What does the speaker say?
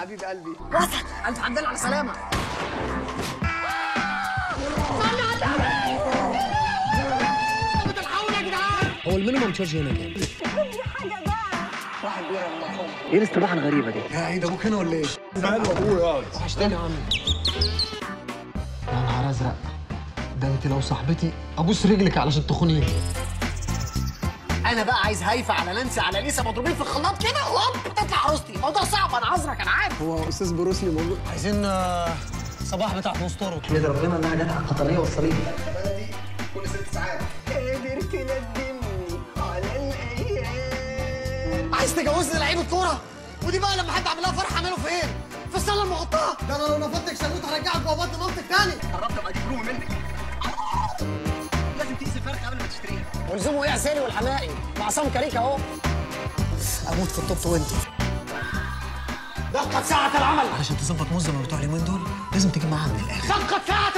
حبيب قلبي وصل الف حمد لله على السلامه هو المينيمم تشارج هنا كام؟ واحد بيرة المرحوم ايه الاستباحه الغريبه دي؟ يا عيد ابوك هنا ولا ايه؟ ماله ابوه يقعد وحشتني يا عم يا نهار ازرق ده انت لو صاحبتي ابوس رجلك علشان تخونيني انا بقى عايز هايفه على نانسي على ليسا مضروبين في الخلاط كده هوب تطلع عروستي الموضوع صعب انا عذرك انا عارف هو استاذ بروسلي موجود عايزين آه، صباح بتاع مستورد احمد ربنا انها جت على القطريه والصليب كل ست ساعات قدرت ندمني على الايام عايز تجوزني لعيبه كوره ودي بقى لما حد عمل لها فرح اعمله فين؟ في الصاله المغطاه ده انا لو نفضتك شلوت هرجعك جوه بطن مامتك تاني قربت ابقى دبلوم منك لازم تقيس الفرخ قبل ما تشتريها ولزومه ايه عسالي والحمائي مع عصام كاريكا اهو اموت في التوب 20 دقت ساعة العمل علشان تظبط موزة من بتوع اليومين دول لازم تجيب معاها من الاخر دقت ساعة